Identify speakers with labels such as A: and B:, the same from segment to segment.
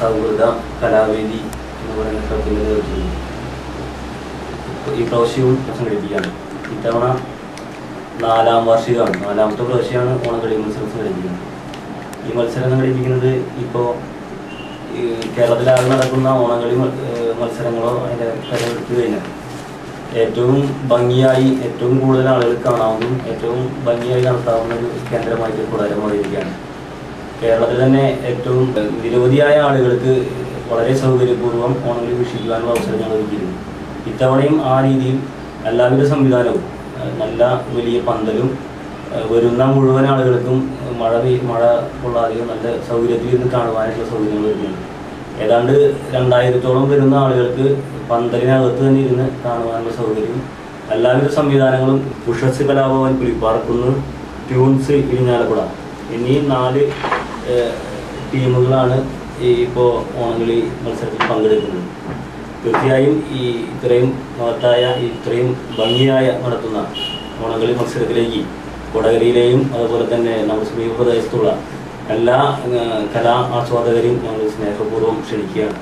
A: സൗഹൃദ കലാവേദി എന്ന് പറയുന്ന ക്ലബിൻ്റെ നേതൃത്വത്തിൽ ഇപ്പൊ ഈ പ്രാവശ്യവും സംഘടിപ്പിക്കുകയാണ് ഇത്തവണ നാലാം വാർഷികമാണ് നാലാമത്തെ പ്രാവശ്യമാണ് ഓണക്കളി മത്സരം സംഘടിപ്പിക്കുന്നത് ഈ മത്സരം സംഘടിപ്പിക്കുന്നത് ഇപ്പോൾ കേരളത്തിലാകെ നടക്കുന്ന ഓണക്കളി മ- ഏഹ് മത്സരങ്ങളോ അതിൻ്റെ കാര്യം എടുത്തു കഴിഞ്ഞാൽ ഏറ്റവും ഭംഗിയായി ഏറ്റവും കൂടുതൽ ആളുകൾ കാണാവുന്നതും ഏറ്റവും ഭംഗിയായി നടത്താവുന്ന ഒരു കേന്ദ്രമായിട്ട് കൂടാരം മാറിയിരിക്കുകയാണ് കേരളത്തിൽ തന്നെ ഏറ്റവും ഏഹ്, നിരവധിയായ ആളുകൾക്ക് വളരെ സൗകര്യപൂർവ്വം ഓണങ്ങളിൽ വീക്ഷിക്കുവാനുള്ള അവസരം ഞങ്ങൾ ഒരുക്കിയിരുന്നു ഇത്തവണയും ആ രീതിയിൽ എല്ലാവിധ സംവിധാനവും ഏഹ്, നല്ല വലിയ പന്തലും ഏഹ്, വരുന്ന മുഴുവൻ ആളുകൾക്കും ഏഹ്, മഴ പെയ് മഴ കൊള്ളാതെയും നല്ല സൗകര്യത്തിൽ ഇരുന്ന് കാണുവാനായിട്ടുള്ള സൗകര്യങ്ങൾ ഒരുക്കുന്നുണ്ട് ഏതാണ്ട് രണ്ടായിരത്തോളം വരുന്ന ആളുകൾക്ക് പന്തലിനകത്ത് തന്നെ ഇരുന്ന് കാണുവാനുള്ള സൗകര്യം എല്ലാവിധ സംവിധാനങ്ങളും ഉഷസ് കലാഭവൻ പുലിപ്പാറക്കുന്ന് ട്യൂൺസ് ഇരിഞ്ഞാലക്കുട എന്നീ നാല് ഏഹ്, ടീമുകളാണ് ഈ ഇപ്പോൾ ഓണങ്ങളി മത്സരത്തിൽ പങ്കെടുക്കുന്നത് തീർച്ചയായും ഈ ഇത്രയും മഹത്തായ ഈ ഇത്രയും ഭംഗിയായ നടത്തുന്ന ഓണങ്ങളി മത്സരത്തിലേക്ക് കൊടകരയിലെയും അതുപോലെ തന്നെ നമ്മുടെ സമീപ പ്രദേശത്തുള്ള എല്ലാ ഏഹ്, കലാ ആസ്വാദകരെയും ഞങ്ങൾ സ്നേഹപൂർവ്വം ക്ഷണിക്കുകയാണ്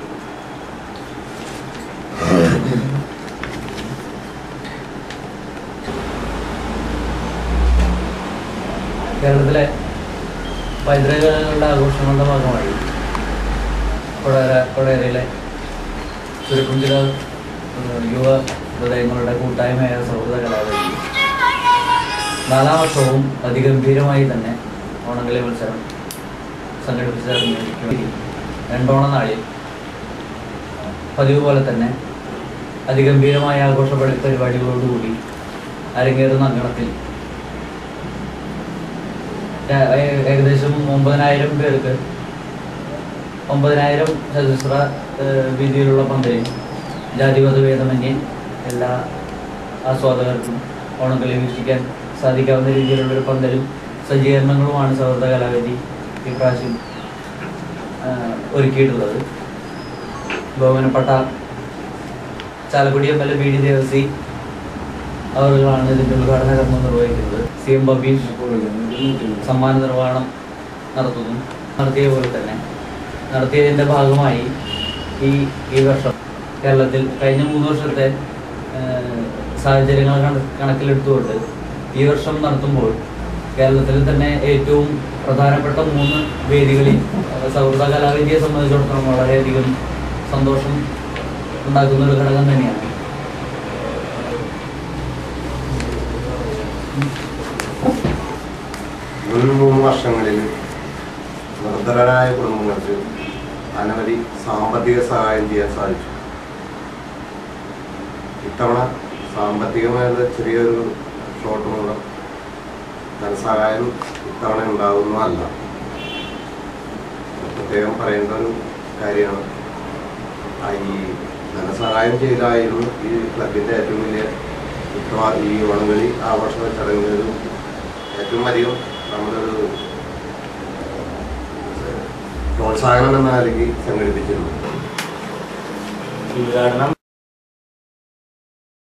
B: കേരളത്തിലെ പൈതൃകങ്ങളുടെ ആഘോഷങ്ങളുടെ ഭാഗമായി കൊടകര കൊടകരയിലെ ചുരുക്കം ചില ഏഹ്, യുവ ഹൃദയങ്ങളുടെ കൂട്ടായ്മയായ സൗഹൃദ കലാവേദി നാലാം വർഷവും അതിഗംഭീരമായി തന്നെ ഓണങ്ങളി മത്സരം സംഘടിപ്പിച്ചിറങ്ങിയിരിക്കും രണ്ടോണ നാളിൽ പതിവ് പോലെ തന്നെ അതിഗംഭീരമായ ആഘോഷ പരി- പരിപാടികളോടുകൂടി അരങ്ങേറുന്ന അങ്കണത്തിൽ ഏ- ഏ- ഏകദേശം ഒമ്പതിനായിരം പേർക്ക് ഒമ്പതിനായിരം ചതുശ്ര ഏഹ്, വീതിയിലുള്ള പന്തലും ജാതിമത ഭേദമന്യേ എല്ലാ ആസ്വാദകർക്കും ഓണക്കളി വീക്ഷിക്കാൻ സാധിക്കാവുന്ന രീതിയിലുള്ള ഒരു പന്തലും സജ്ജീകരണങ്ങളുമാണ് സൗഹൃദ കലാവേദി ഇപ്രാവശ്യം ഏഹ്, ഒരുക്കിയിട്ടുള്ളത് ബഹുമാനപ്പെട്ട Chalakudy M L A B D Devassy അവരുകളാണ് ഇതിൻ്റെ ഉദ്ഘാടന കർമ്മം നിർവഹിക്കുന്നത് സി എം ബബീഷ് സമ്മാന നിർവഹണം നടത്തുന്നു നടത്തിയ പോലെ തന്നെ നടത്തിയതിൻ്റെ ഭാഗമായി ഈ ഈ വർഷം കേരളത്തിൽ കഴിഞ്ഞ മൂന്ന് വർഷത്തെ ഏഹ്, സാഹചര്യങ്ങൾ കണ- കണക്കിലെടുത്തുകൊണ്ട് ഈ വർഷം നടത്തുമ്പോൾ കേരളത്തിൽ തന്നെ ഏറ്റവും പ്രധാനപ്പെട്ട മൂന്ന് വേദികളിൽ ഏഹ്, സൗഹൃദ കലാവേദിയെ സംബന്ധിച്ചിടത്തോളം വളരെയധികം സന്തോഷം ഉണ്ടാക്കുന്ന ഒരു ഘടകം തന്നെയാണ്
C: മുൻ മൂന്ന് വർഷങ്ങളിൽ നിർധനരായ കുടുംബങ്ങൾക്ക് അനവധി സാമ്പത്തിക സഹായം ചെയ്യാൻ സാധിച്ചു ഇത്തവണ സാമ്പത്തികമായുള്ള ചെറിയൊരു ഷോർട്ട് മൂലം ധനസഹായം ഇത്തവണ ഉണ്ടാകുന്നതല്ല പ്രത്യേകം പറയേണ്ട ഒരു കാര്യമാണ് ആ ഈ ധനസഹായം ചെയ്തായിരുന്നു ഈ ക്ലബിൻ്റെ ഏറ്റവും വലിയ ഉത്തരവാദി ഈ ഓണങ്ങളി ആഘോഷ ചടങ്ങുകളിൽ ഏറ്റവും അധികം നമ്മളൊരു പ്രോത്സാഹനം എന്ന നിലയ്ക്ക് സംഘടിപ്പിച്ചിരുന്നു
A: ഉദ്ഘാടനം